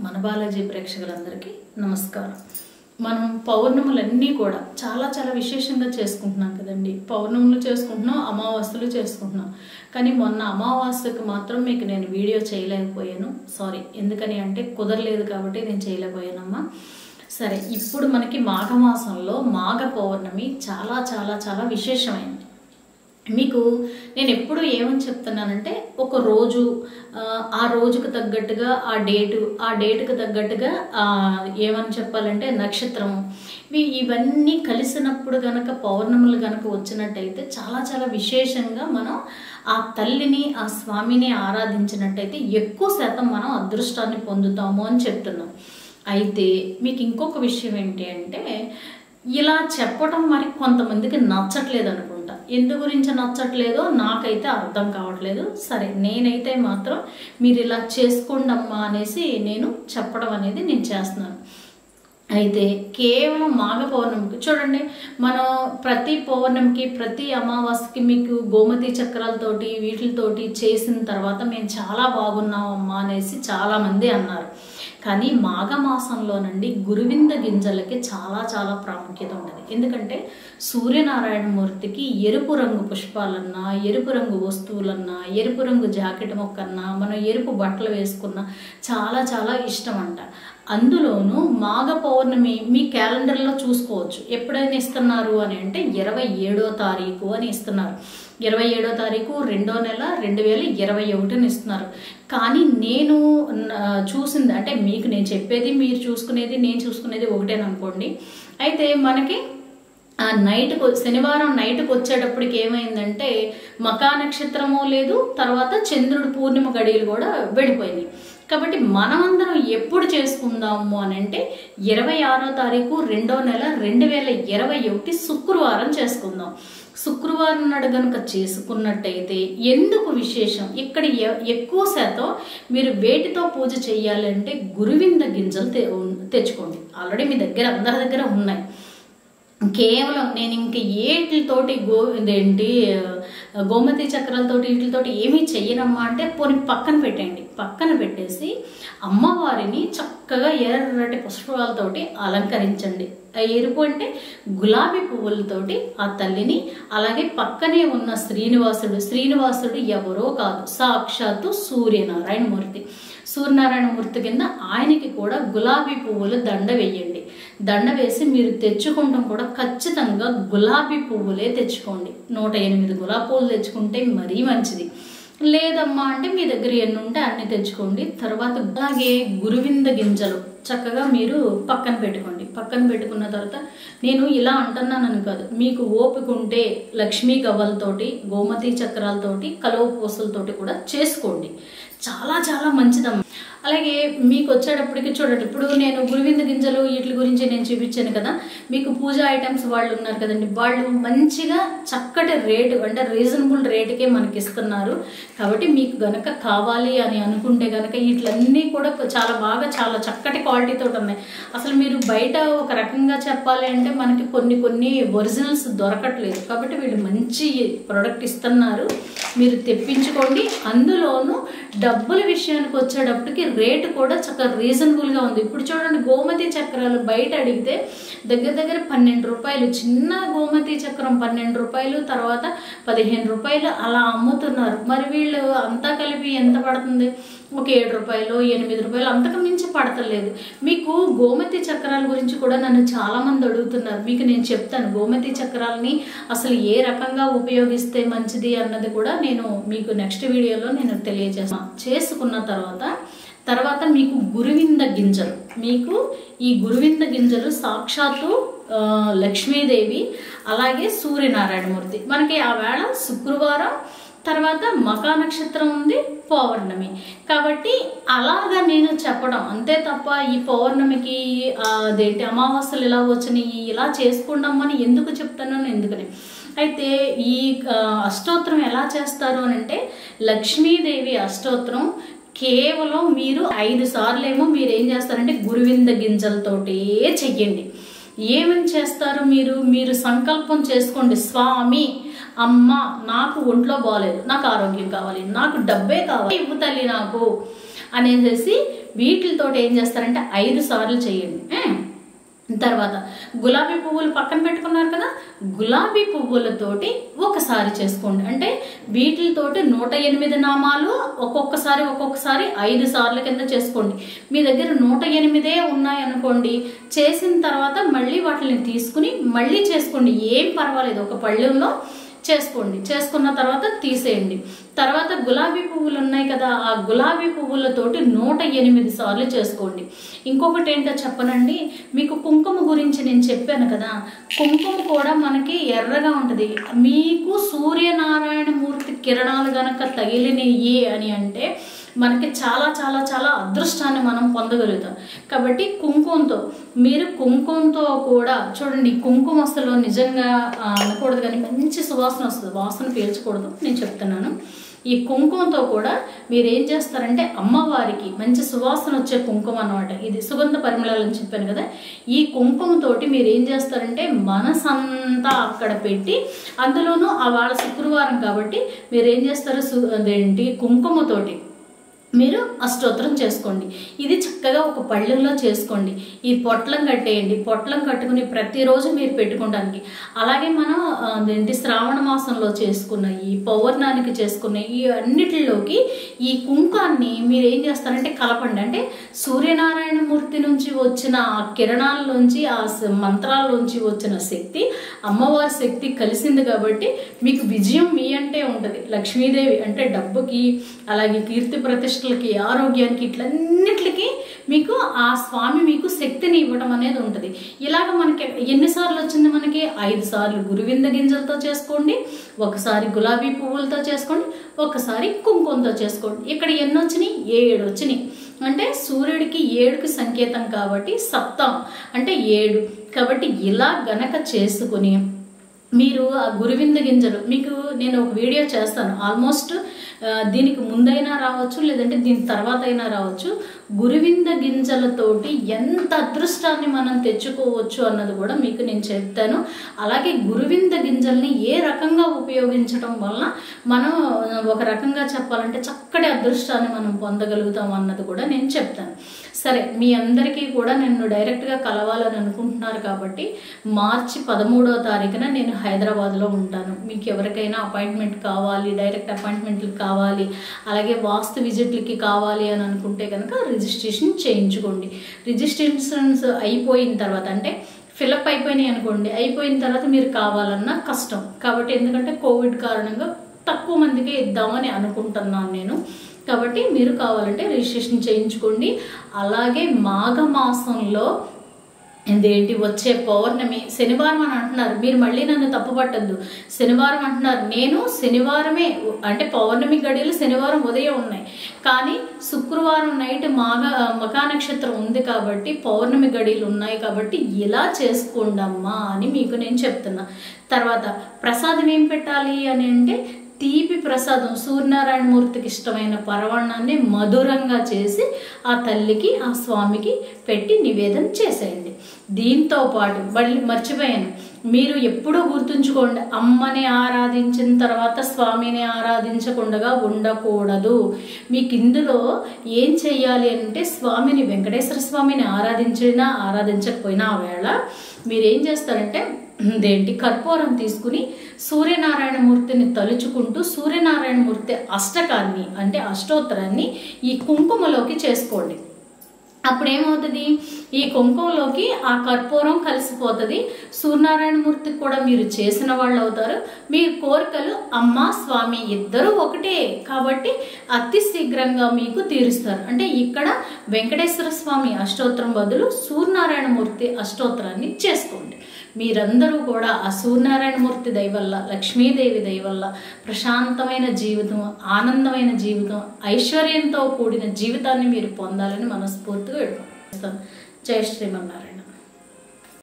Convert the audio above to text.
మన బాలాజీ ప్రేక్షకులందరికీ నమస్కారం మనం పౌర్ణములన్నీ కూడా చాలా చాలా విశేషంగా చేసుకుంటున్నాం కదండి పౌర్ణములు చేసుకుంటున్నాం అమావాస్యలు చేసుకుంటున్నాం కానీ మొన్న అమావాస్యకు మాత్రం మీకు నేను వీడియో చేయలేకపోయాను సారీ ఎందుకని అంటే కుదరలేదు కాబట్టి నేను చేయలేకపోయానమ్మా సరే ఇప్పుడు మనకి మాఘమాసంలో మాఘ పౌర్ణమి చాలా చాలా చాలా విశేషమైంది మీకు నేను ఎప్పుడు ఏమని చెప్తున్నానంటే ఒక రోజు ఆ, ఆ రోజుకు తగ్గట్టుగా ఆ డేటు ఆ డేటుకు తగ్గట్టుగా ఆ, ఏమని చెప్పాలంటే నక్షత్రము ఇవి ఇవన్నీ కలిసినప్పుడు గనక పౌర్ణములు గనక వచ్చినట్టయితే చాలా చాలా విశేషంగా మనం ఆ తల్లిని ఆ స్వామిని ఆరాధించినట్టయితే ఎక్కువ శాతం మనం అదృష్టాన్ని పొందుతాము అని చెప్తున్నాం అయితే మీకు ఇంకొక విషయం ఏంటి అంటే ఇలా చెప్పడం మరి కొంతమందికి నచ్చట్లేదు అనుకుంటా ఎందు గురించి నచ్చట్లేదో నాకైతే అర్థం కావట్లేదు సరే నేనైతే మాత్రం మీరు ఇలా చేసుకోండి అమ్మా అనేసి నేను చెప్పడం అనేది నేను చేస్తున్నాను అయితే కేవలం మాఘ పౌర్ణమికి చూడండి మనం ప్రతి పౌర్ణమికి ప్రతి అమావాస్యకి మీకు గోమతి చక్రాలతోటి వీటితోటి చేసిన తర్వాత మేము చాలా బాగున్నాం అమ్మా అనేసి చాలామంది అన్నారు కానీ మాఘమాసంలోనండి గురువింద గింజలకి చాలా చాలా ప్రాముఖ్యత ఉంటుంది ఎందుకంటే సూర్యనారాయణ మూర్తికి ఎరుపు రంగు పుష్పాలన్నా ఎరుపు రంగు వస్తువులన్నా ఎరుపు రంగు జాకెట్ మొక్కన్నా మనం ఎరుపు బట్టలు వేసుకున్నా చాలా చాలా ఇష్టం అంట అందులోనూ మాఘ పౌర్ణమి మీ క్యాలెండర్లో చూసుకోవచ్చు ఎప్పుడైనా ఇస్తున్నారు అని అంటే ఇరవై ఏడో తారీఖు అని ఇస్తున్నారు ఇరవై ఏడో తారీఖు రెండో నెల రెండు వేల ఇరవై ఒకటిని ఇస్తున్నారు కానీ నేను న- చూసింది అంటే మీకు నేను చెప్పేది మీరు చూసుకునేది నేను చూసుకునేది ఒకటేననుకోండి అయితే మనకి ఆ నైట్కి శనివారం నైట్కి వచ్చేటప్పటికి ఏమైందంటే మకా నక్షత్రము లేదు తర్వాత చంద్రుడు పూర్ణిమ గడియలు కూడా వెళ్ళిపోయినాయి కాబట్టి మనమందరం ఎప్పుడు చేసుకుందాము అని అంటే ఇరవై ఆరో తారీఖు రెండో నెల రెండు వేల ఇరవై ఒకటి శుక్రవారం చేసుకుందాం శుక్రవారం నాడు గనుక చేసుకున్నట్టయితే ఎందుకు విశేషం ఇక్కడ ఎ- ఎక్కువ శాతం మీరు వేటితో పూజ చేయాలంటే గురువింద గింజలు తె- తెచ్చుకోండి ఆల్రెడీ మీ దగ్గర అందరి దగ్గర ఉన్నాయి కేవలం నేను ఇంక ఏటితోటి గో ఇదేంటి ఆ, గోమతి చక్రాలతోటి వీటితోటి ఏమీ చెయ్యనమ్మా అంటే పోనీ పక్కన పెట్టండి పక్కన పెట్టేసి అమ్మవారిని చక్కగా ఎర్రటి పుష్పాలతోటి అలంకరించండి ఆ ఎరుపు అంటే గులాబీ పువ్వులతోటి ఆ తల్లిని అలాగే పక్కనే ఉన్న శ్రీనివాసుడు శ్రీనివాసుడు ఎవరో కాదు సాక్షాత్తు సూర్యనారాయణమూర్తి సూర్యనారాయణమూర్తి కింద ఆయనకి కూడా గులాబీ పువ్వులు దండ వేయండి దండ వేసి మీరు తెచ్చుకోవడం కూడా ఖచ్చితంగా గులాబీ పువ్వులే తెచ్చుకోండి నూట ఎనిమిది గులాబీ పువ్వులు తెచ్చుకుంటే మరీ మంచిది లేదమ్మా అంటే మీ దగ్గర ఎన్ని ఉంటే అన్ని తెచ్చుకోండి తర్వాత అలాగే గురువింద గింజలు చక్కగా మీరు పక్కన పెట్టుకోండి పక్కన పెట్టుకున్న తర్వాత నేను ఇలా అంటున్నానని కాదు మీకు ఓపిక ఉంటే లక్ష్మీ గవ్వలతోటి గోమతి చక్రాలతోటి కలువ పూసలతోటి కూడా చేసుకోండి చాలా చాలా మంచిదమ్మా అలాగే మీకు వచ్చేటప్పటికి చూడండి ఇప్పుడు నేను గురువింద గింజలు వీటి గురించి నేను చూపించాను కదా మీకు పూజ ఐటమ్స్ వాళ్ళు ఉన్నారు కదండి వాళ్ళు మంచిగా చక్కటి రేటు అంటే రీజనబుల్ రేటుకే మనకి ఇస్తున్నారు కాబట్టి మీకు గనక కావాలి అని అనుకుంటే గనక వీటిలన్నీ కూడా చాలా బాగా చాలా చక్కటి క్వాలిటీతో ఉన్నాయి అసలు మీరు బయట ఒక రకంగా చెప్పాలి అంటే మనకి కొన్ని కొన్ని ఒరిజినల్స్ దొరకట్లేదు కాబట్టి వీళ్ళు మంచి ప్రోడక్ట్ ఇస్తున్నారు మీరు తెప్పించుకోండి అందులోనూ డబ్బుల విషయానికి వచ్చేటప్పటికి రేటు కూడా చక్కగా రీజనబుల్గా ఉంది ఇప్పుడు చూడండి గోమతి చక్రాలు బయట అడిగితే దగ్గర దగ్గర పన్నెండు రూపాయలు చిన్న గోమతి చక్రం పన్నెండు రూపాయలు తర్వాత పదిహేను రూపాయలు అలా అమ్ముతున్నారు మరి వీళ్ళు అంతా కలిపి ఎంత పడుతుంది ఒక ఏడు రూపాయలు ఎనిమిది రూపాయలు అంతకు మించి పడతలేదు మీకు గోమతి చక్రాల గురించి కూడా నన్ను చాలా మంది అడుగుతున్నారు మీకు నేను చెప్తాను గోమతి చక్రాలని అసలు ఏ రకంగా ఉపయోగిస్తే మంచిది అన్నది కూడా నేను మీకు నెక్స్ట్ వీడియోలో నేను తెలియజేస్తాను చేసుకున్న తర్వాత తర్వాత మీకు గురువింద గింజలు మీకు ఈ గురువింద గింజలు సాక్షాత్తు ఆ, లక్ష్మీదేవి అలాగే సూర్యనారాయణమూర్తి మనకి ఆ వేళ శుక్రవారం తర్వాత మకా నక్షత్రం ఉంది పౌర్ణమి కాబట్టి అలాగా నేను చెప్పడం అంతే తప్ప ఈ పౌర్ణమికి ఆ, అదేంటి అమావాస్యలు ఇలా వచ్చినాయి ఇలా చేసుకుంటామని ఎందుకు చెప్తున్నాను ఎందుకని అయితే ఈ ఆ, అష్టోత్తరం ఎలా చేస్తారు అని అంటే లక్ష్మీదేవి అష్టోత్తరం కేవలం మీరు ఐదు సార్లు ఏమో మీరు ఏం చేస్తారంటే గురువింద గింజలతోటే చెయ్యండి ఏమని చేస్తారు మీరు మీరు సంకల్పం చేసుకోండి స్వామి అమ్మ నాకు ఒంట్లో బాగాలేదు నాకు ఆరోగ్యం కావాలి నాకు డబ్బే కావాలి ఇవ్వు తల్లి నాకు అనేసి వీటితో ఏం చేస్తారంటే ఐదు సార్లు చేయండి ఏ? తర్వాత గులాబీ పువ్వులు పక్కన పెట్టుకున్నారు కదా గులాబీ పువ్వులతోటి ఒకసారి చేసుకోండి అంటే వీటితోటి నూట ఎనిమిది నామాలు ఒక్కొక్కసారి ఒక్కొక్కసారి ఐదు సార్ల కింద చేసుకోండి మీ దగ్గర నూట ఎనిమిదే ఉన్నాయనుకోండి చేసిన తర్వాత మళ్ళీ వాటిని తీసుకుని మళ్ళీ చేసుకోండి ఏం పర్వాలేదు ఒక పళ్ళెంలో చేసుకోండి చేసుకున్న తర్వాత తీసేయండి తర్వాత గులాబీ పువ్వులు ఉన్నాయి కదా ఆ గులాబీ పువ్వులతోటి నూట ఎనిమిది సార్లు చేసుకోండి ఇంకొకటి ఏంటో చెప్పనండి మీకు కుంకుమ గురించి నేను చెప్పాను కదా కుంకుమ కూడా మనకి ఎర్రగా ఉంటుంది మీకు సూర్యనారాయణ మూర్తి కిరణాలు గనక తగిలినయి అని అంటే మనకి చాలా చాలా చాలా అదృష్టాన్ని మనం పొందగలుగుతాం కాబట్టి కుంకుమతో మీరు కుంకుమతో కూడా చూడండి కుంకుమ అసలు నిజంగా ఆ, అనకూడదు కానీ మంచి సువాసన వస్తుంది వాసన పీల్చకూడదు నేను చెప్తున్నాను ఈ కుంకుమతో కూడా మీరు ఏం చేస్తారంటే అమ్మవారికి మంచి సువాసన వచ్చే కుంకుమ అన్నమాట ఇది సుగంధ పరిమళాలు అని చెప్పాను కదా ఈ కుంకుమతోటి మీరు ఏం చేస్తారంటే మనసంతా అక్కడ పెట్టి అందులోనూ ఆ వాళ్ళ శుక్రవారం కాబట్టి మీరు ఏం చేస్తారు సు- అదేంటి కుంకుమతోటి మీరు అష్టోత్తరం చేసుకోండి ఇది చక్కగా ఒక పళ్ళెంలో చేసుకోండి ఈ పొట్లం కట్టేయండి పొట్లం కట్టుకుని ప్రతిరోజు మీరు పెట్టుకోవడానికి అలాగే మనం ఆ, అదేంటి శ్రావణ మాసంలో చేసుకున్న ఈ పౌర్ణానికి చేసుకున్న ఈ అన్నిటిలోకి ఈ కుంకాన్ని మీరు ఏం చేస్తారంటే కలపండి అంటే సూర్యనారాయణ మూర్తి నుంచి వచ్చిన ఆ కిరణాల్లోంచి ఆ స- మంత్రాల్లోంచి వచ్చిన శక్తి అమ్మవారి శక్తి కలిసింది కాబట్టి మీకు విజయం మీ అంటే ఉంటుంది లక్ష్మీదేవి అంటే డబ్బుకి అలాగే కీర్తి ప్రతిష్టలకి ఆరోగ్యానికి ఇట్లన్నిటికి మీకు ఆ స్వామి మీకు శక్తిని ఇవ్వడం అనేది ఉంటుంది ఇలాగ మనకి ఎన్నిసార్లు వచ్చింది మనకి ఐదు సార్లు గురువింద గింజలతో చేసుకోండి ఒకసారి గులాబీ పువ్వులతో చేసుకోండి ఒకసారి కుంకుమతో చేసుకోండి ఇక్కడ ఎన్ని వచ్చినాయి ఏడు వచ్చినాయి అంటే సూర్యుడికి ఏడుకి సంకేతం కాబట్టి సప్తం అంటే ఏడు కాబట్టి ఇలా గనక చేసుకుని మీరు ఆ గురువింద గింజలు మీకు నేను ఒక వీడియో చేస్తాను ఆల్మోస్ట్ ఆ, దీనికి ముందైనా రావచ్చు లేదంటే దీని తర్వాత అయినా రావచ్చు గురువింద గింజలతోటి ఎంత అదృష్టాన్ని మనం తెచ్చుకోవచ్చు అన్నది కూడా మీకు నేను చెప్తాను అలాగే గురువింద గింజల్ని ఏ రకంగా ఉపయోగించడం వలన మనం ఒక రకంగా చెప్పాలంటే చక్కటి అదృష్టాన్ని మనం పొందగలుగుతాం అన్నది కూడా నేను చెప్తాను సరే మీ అందరికీ కూడా నన్ను డైరెక్ట్గా కలవాలని అనుకుంటున్నారు కాబట్టి మార్చి పదమూడవ తారీఖున నేను హైదరాబాద్లో ఉంటాను మీకు ఎవరికైనా అపాయింట్మెంట్ కావాలి డైరెక్ట్ అపాయింట్మెంట్లు కావాలి అలాగే వాస్తు విజిట్లకి కావాలి అని అనుకుంటే కనుక రిజిస్ట్రేషన్ చేయించుకోండి రిజిస్ట్రేషన్స్ అయిపోయిన తర్వాత అంటే ఫిలప్ అయిపోయినాయి అనుకోండి అయిపోయిన తర్వాత మీరు కావాలన్నా కష్టం కాబట్టి ఎందుకంటే కోవిడ్ కారణంగా తక్కువ మందికి ఇద్దామని అనుకుంటున్నాను నేను కాబట్టి మీరు కావాలంటే రిజిస్ట్రేషన్ చేయించుకోండి అలాగే మాఘ మాసంలో ఇదేంటి వచ్చే పౌర్ణమి శనివారం అని అంటున్నారు మీరు మళ్ళీ నన్ను తప్పుపట్టద్దు శనివారం అంటున్నారు నేను శనివారమే అంటే పౌర్ణమి గడియలు శనివారం ఉదయం ఉన్నాయి కానీ శుక్రవారం నైట్ మాఘ మకా నక్షత్రం ఉంది కాబట్టి పౌర్ణమి గడియలు ఉన్నాయి కాబట్టి ఇలా చేసుకోండి అమ్మా అని మీకు నేను చెప్తున్నా తర్వాత ప్రసాదం ఏం పెట్టాలి అని అంటే తీపి ప్రసాదం సూర్యనారాయణ మూర్తికి ఇష్టమైన పరవాణాన్ని మధురంగా చేసి ఆ తల్లికి ఆ స్వామికి పెట్టి నివేదన చేసేయండి దీంతో పాటు మళ్ళీ మర్చిపోయాను మీరు ఎప్పుడూ గుర్తుంచుకోండి అమ్మని ఆరాధించిన తర్వాత స్వామిని ఆరాధించకుండా ఉండకూడదు మీకు ఇందులో ఏం చెయ్యాలి అంటే స్వామిని వెంకటేశ్వర స్వామిని ఆరాధించినా ఆరాధించకపోయినా ఆ వేళ మీరేం చేస్తారంటే ఇదేంటి కర్పూరం తీసుకుని సూర్యనారాయణ మూర్తిని తలుచుకుంటూ సూర్యనారాయణ మూర్తి అష్టకాన్ని అంటే అష్టోత్తరాన్ని ఈ కుంకుమలోకి చేసుకోండి అప్పుడు ఏమవుతుంది ఈ కుంకుమలోకి ఆ కర్పూరం కలిసిపోతుంది సూర్యనారాయణ మూర్తికి కూడా మీరు చేసిన వాళ్ళు అవుతారు మీ కోరికలు అమ్మ స్వామి ఇద్దరు ఒకటే కాబట్టి అతి శీఘ్రంగా మీకు తీరుస్తారు అంటే ఇక్కడ వెంకటేశ్వర స్వామి అష్టోత్తరం బదులు సూర్యనారాయణ మూర్తి అష్టోత్తరాన్ని చేసుకోండి మీరందరూ కూడా ఆ సూర్యనారాయణ మూర్తి దయ వల్ల లక్ష్మీదేవి దయ వల్ల ప్రశాంతమైన జీవితం ఆనందమైన జీవితం ఐశ్వర్యంతో కూడిన జీవితాన్ని మీరు పొందాలని మనస్ఫూర్తిగా వేడుకుంటాను జయ శ్రీమన్నారాయణ